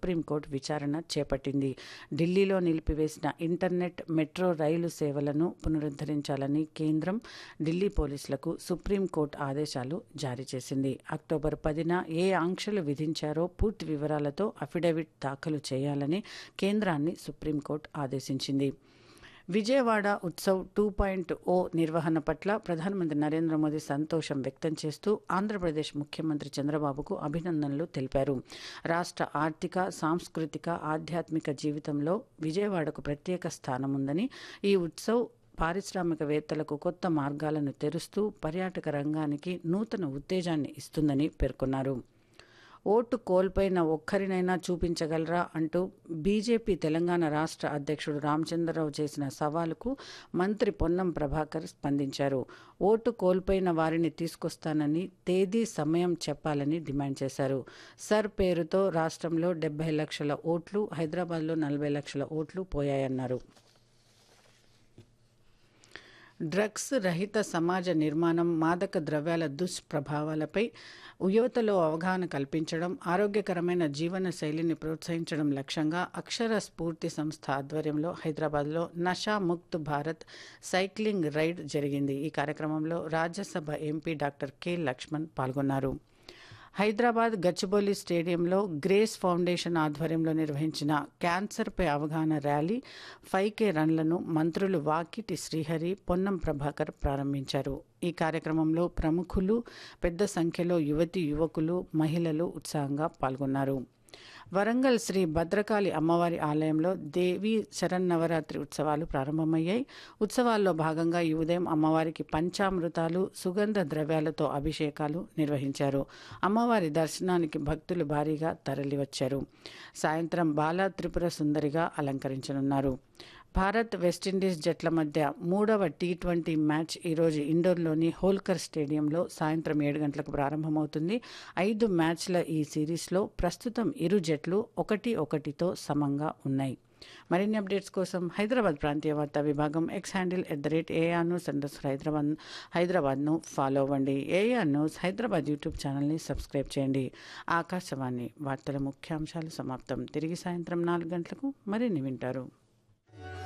supreme court విచారణ చేపట్టింది ఢిల్లీలో నిలిపివేసిన ఇంటర్నెట్ మెట్రో రైలు సేవలను పునరుద్ధరించాలని కేంద్రం ఢిల్లీ పోలీసులకు సుప్రీంకోర్టు ఆదేశాలు జారీ చేసింది అక్టోబర్ పదిన ఏ ఆంక్షలు విధించారో పూర్తి వివరాలతో అఫిడవిట్ దాఖలు చేయాలని కేంద్రాన్ని సుప్రీంకోర్టు ఆదేశించింది Vijayawada Utsav two point O నిర్వహణ పట్ల ప్రధానమంత్రి నరేంద్ర మోదీ సంతోషం వ్యక్తం చేస్తూ ఆంధ్రప్రదేశ్ ముఖ్యమంత్రి చంద్రబాబుకు అభినందనలు తెలిపారు రాష్ట్ర ఆర్థిక సాంస్కృతిక ఆధ్యాత్మిక జీవితంలో విజయవాడకు ప్రత్యేక స్థానం ఉందని ఈ ఉత్సవ్ పారిశ్రామికవేత్తలకు కొత్త మార్గాలను తెరుస్తూ పర్యాటక రంగానికి నూతన ఉత్తేజాన్ని ఇస్తుందని పేర్కొన్నారు ఓటు కోల్పోయిన ఒక్కరినైనా చూపించగలరా అంటూ బీజేపీ తెలంగాణ రాష్ట్ర అధ్యక్షుడు రామచంద్రరావు చేసిన సవాలుకు మంత్రి పొన్నం ప్రభాకర్ స్పందించారు ఓటు కోల్పోయిన వారిని తీసుకొస్తానని తేదీ సమయం చెప్పాలని డిమాండ్ చేశారు సర్ పేరుతో రాష్ట్రంలో డెబ్బై లక్షల ఓట్లు హైదరాబాద్లో నలభై లక్షల ఓట్లు పోయాయన్నారు డ్రగ్స్ రహిత సమాజ నిర్మాణం మాదక ద్రవ్యాల దుష్ప్రభావాలపై యువతలో అవగాహన కల్పించడం ఆరోగ్యకరమైన జీవన శైలిని ప్రోత్సహించడం లక్ష్యంగా అక్షర స్ఫూర్తి సంస్థ ఆధ్వర్యంలో హైదరాబాద్లో నషా ముక్త్ భారత్ సైక్లింగ్ రైడ్ జరిగింది ఈ కార్యక్రమంలో Rajya Sabha MP doctor K Laxman పాల్గొన్నారు హైదరాబాద్ గచ్చిబౌలి స్టేడియంలో గ్రేస్ ఫౌండేషన్ ఆధ్వర్యంలో నిర్వహించిన క్యాన్సర్పై అవగాహన ర్యాలీ ఫైవ్ కే రన్లను మంత్రులు వాకిటి శ్రీహరి పొన్నం ప్రభాకర్ ప్రారంభించారు ఈ కార్యక్రమంలో ప్రముఖులు పెద్ద సంఖ్యలో యువతి యువకులు మహిళలు ఉత్సాహంగా పాల్గొన్నారు వరంగల్ శ్రీ భద్రకాళి అమ్మవారి ఆలయంలో దేవి శరన్నవరాత్రి ఉత్సవాలు ప్రారంభమయ్యాయి ఉత్సవాల్లో భాగంగా ఈ ఉదయం అమ్మవారికి పంచామృతాలు సుగంధ ద్రవ్యాలతో అభిషేకాలు నిర్వహించారు అమ్మవారి దర్శనానికి భక్తులు భారీగా తరలివచ్చారు సాయంత్రం బాలా త్రిపుర సుందరిగా అలంకరించనున్నారు భారత్ వెస్టిండీస్ జట్ల మధ్య మూడవ టీ ట్వంటీ మ్యాచ్ ఈరోజు ఇండోర్లోని హోల్కర్ స్టేడియంలో సాయంత్రం ఏడు గంటలకు ప్రారంభమవుతుంది ఐదు మ్యాచ్ల ఈ సిరీస్లో ప్రస్తుతం ఇరు జట్లు ఒకటి ఒకటితో సమంగా ఉన్నాయి మరిన్ని అప్డేట్స్ కోసం హైదరాబాద్ ప్రాంతీయ వార్తా విభాగం X handle at the rate AR news under Hyderabad హైదరాబాద్ను ఫాలో అవ్వండి ఏఆర్ న్యూస్ హైదరాబాద్ యూట్యూబ్ ఛానల్ని సబ్స్క్రైబ్ చేయండి ఆకాశవాణి వార్తల ముఖ్యాంశాలు సమాప్తం తిరిగి సాయంత్రం నాలుగు గంటలకు మరిన్ని వింటారు